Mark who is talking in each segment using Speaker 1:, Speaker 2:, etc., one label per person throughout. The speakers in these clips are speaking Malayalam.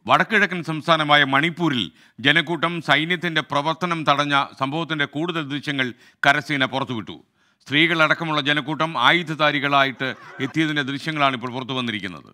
Speaker 1: വടക്കിഴക്കൻ സംസ്ഥാനമായ മണിപ്പൂരിൽ ജനക്കൂട്ടം സൈന്യത്തിന്റെ പ്രവർത്തനം തടഞ്ഞ സംഭവത്തിന്റെ കൂടുതൽ ദൃശ്യങ്ങൾ കരസേന പുറത്തുവിട്ടു സ്ത്രീകളടക്കമുള്ള ജനക്കൂട്ടം ആയുധധാരികളായിട്ട് എത്തിയതിന്റെ ദൃശ്യങ്ങളാണ് ഇപ്പോൾ പുറത്തു വന്നിരിക്കുന്നത്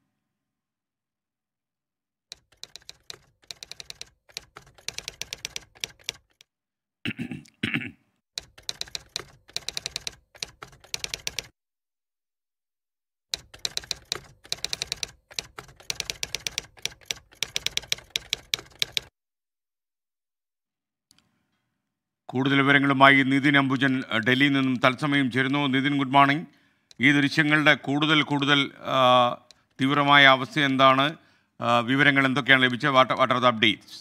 Speaker 1: കൂടുതൽ വിവരങ്ങളുമായി നിതിൻ അംബുജൻ അഹ്, ഡൽഹിയിൽ നിന്നും തത്സമയം ചേരുന്നു നിതിൻ ഗുഡ് മോർണിംഗ് ഈ ദൃശ്യങ്ങളുടെ കൂടുതൽ കൂടുതൽ ആ, തീവ്രമായ അവസ്ഥ എന്താണ് ആ, വിവരങ്ങൾ എന്തൊക്കെയാണ് ലഭിച്ചത് what what are the updates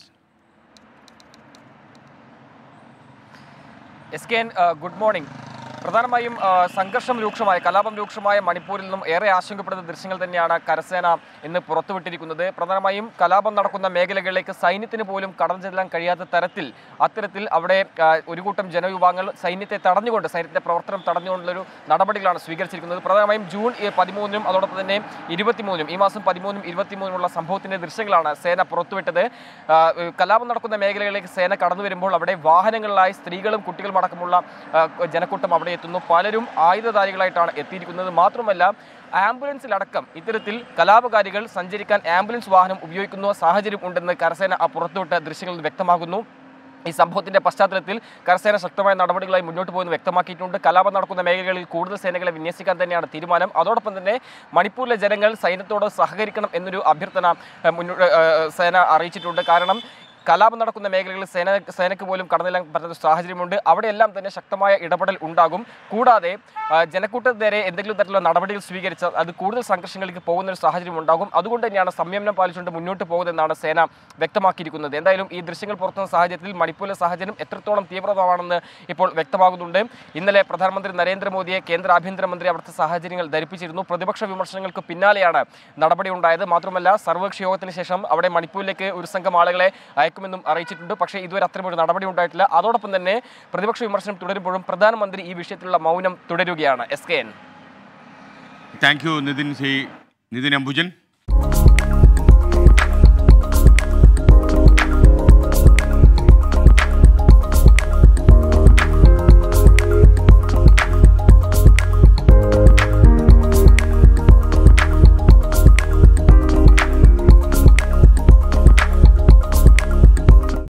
Speaker 2: S K N good morning പ്രധാനമായും ആ, സംഘർഷം രൂക്ഷമായ കലാപം രൂക്ഷമായ മണിപ്പൂരിൽ നിന്നും ഏറെ ആശങ്കപ്പെടുന്ന ദൃശ്യങ്ങൾ തന്നെയാണ് കരസേന ഇന്ന് പുറത്തുവിട്ടിരിക്കുന്നത് പ്രധാനമായും കലാപം നടക്കുന്ന മേഖലകളിലേക്ക് സൈന്യത്തിന് പോലും കടന്നു ചെല്ലാൻ കഴിയാത്ത തരത്തിൽ അത്തരത്തിൽ അവിടെ ആ, ഒരു കൂട്ടം ജനവിഭാഗങ്ങൾ സൈന്യത്തെ തടഞ്ഞുകൊണ്ട് സൈന്യത്തിന്റെ പ്രവർത്തനം തടഞ്ഞുകൊണ്ടുള്ളൊരു നടപടികളാണ് സ്വീകരിച്ചിരിക്കുന്നത് പ്രധാനമായും ജൂൺ ഈ പതിമൂന്നിനും അതോടൊപ്പം തന്നെ ഇരുപത്തിമൂന്നിനും ഈ മാസം പതിമൂന്നും ഇരുപത്തിമൂന്നിനുള്ള സംഭവത്തിന്റെ ദൃശ്യങ്ങളാണ് സേന പുറത്തുവിട്ടത് ആ, ഏഹ് കലാപം നടക്കുന്ന മേഖലകളിലേക്ക് സേന കടന്നു വരുമ്പോൾ അവിടെ വാഹനങ്ങളിലായി സ്ത്രീകളും കുട്ടികളും അടക്കമുള്ള ആ, ജനക്കൂട്ടം അവിടെ എത്തുന്നു പലരും ആയുധധാരികളായിട്ടാണ് എത്തിയിരിക്കുന്നത് മാത്രമല്ല ആംബുലൻസിലടക്കം ഇത്തരത്തിൽ കലാപകാരികൾ സഞ്ചരിക്കാൻ ആംബുലൻസ് വാഹനം ഉപയോഗിക്കുന്ന സാഹചര്യം ഉണ്ടെന്ന് കരസേന ആ പുറത്തുവിട്ട ദൃശ്യങ്ങളിൽ വ്യക്തമാകുന്നു ഈ സംഭവത്തിന്റെ പശ്ചാത്തലത്തിൽ കരസേന ശക്തമായ നടപടികളായി മുന്നോട്ട് പോകുന്നു വ്യക്തമാക്കിയിട്ടുണ്ട് കലാപം നടക്കുന്ന മേഖലകളിൽ കൂടുതൽ സേനകളെ വിന്യസിക്കാൻ തന്നെയാണ് തീരുമാനം അതോടൊപ്പം തന്നെ മണിപ്പൂരിലെ ജനങ്ങൾ സൈന്യത്തോട് സഹകരിക്കണം എന്നൊരു അഭ്യർത്ഥന ഏഹ്, മുന്നോട്ട് ഏഹ്, സേന അറിയിച്ചിട്ടുണ്ട് കാരണം കലാപം നടക്കുന്ന മേഖലകളിൽ സേന സേനയ്ക്ക് പോലും കടന്നില്ലാൻ പറ്റുന്ന സാഹചര്യമുണ്ട് അവിടെയെല്ലാം തന്നെ ശക്തമായ ഇടപെടൽ ഉണ്ടാകും കൂടാതെ ആ, ജനക്കൂട്ടത്തിന് നേരെ എന്തെങ്കിലും തരത്തിലുള്ള നടപടികൾ സ്വീകരിച്ചാൽ അത് കൂടുതൽ സംഘർഷങ്ങളിലേക്ക് പോകുന്ന ഒരു സാഹചര്യം ഉണ്ടാകും അതുകൊണ്ട് തന്നെയാണ് സംയമനം പാലിച്ചുകൊണ്ട് മുന്നോട്ട് പോകുന്നതെന്നാണ് സേന വ്യക്തമാക്കിയിരിക്കുന്നത് എന്തായാലും ഈ ദൃശ്യങ്ങൾ പുറത്തുവന്ന സാഹചര്യത്തിൽ മണിപ്പൂരിലെ സാഹചര്യം എത്രത്തോളം തീവ്രമാണെന്ന് ഇപ്പോൾ വ്യക്തമാകുന്നുണ്ട് ഇന്നലെ പ്രധാനമന്ത്രി നരേന്ദ്രമോദിയെ കേന്ദ്ര ആഭ്യന്തരമന്ത്രി അവിടുത്തെ സാഹചര്യങ്ങൾ ധരിപ്പിച്ചിരുന്നു പ്രതിപക്ഷ വിമർശനങ്ങൾക്ക് പിന്നാലെയാണ് നടപടി ഉണ്ടായത് മാത്രമല്ല സർവകക്ഷി യോഗത്തിന് ശേഷം അവിടെ മണിപ്പൂരിലേക്ക് ഒരു സംഘം ആളുകളെ അയക്കുമെന്നും അറിയിച്ചിട്ടുണ്ട് പക്ഷേ ഇതുവരെ അത്തരമൊരു നടപടി ഉണ്ടായിട്ടില്ല അതോടൊപ്പം തന്നെ പ്രതിപക്ഷ വിമർശനം തുടരുമ്പോഴും പ്രധാനമന്ത്രി ഈ വിഷയത്തിലുള്ള മൗനം തുടരുകയാണ് S K N
Speaker 1: thank you Nithin C Nithin Ambujan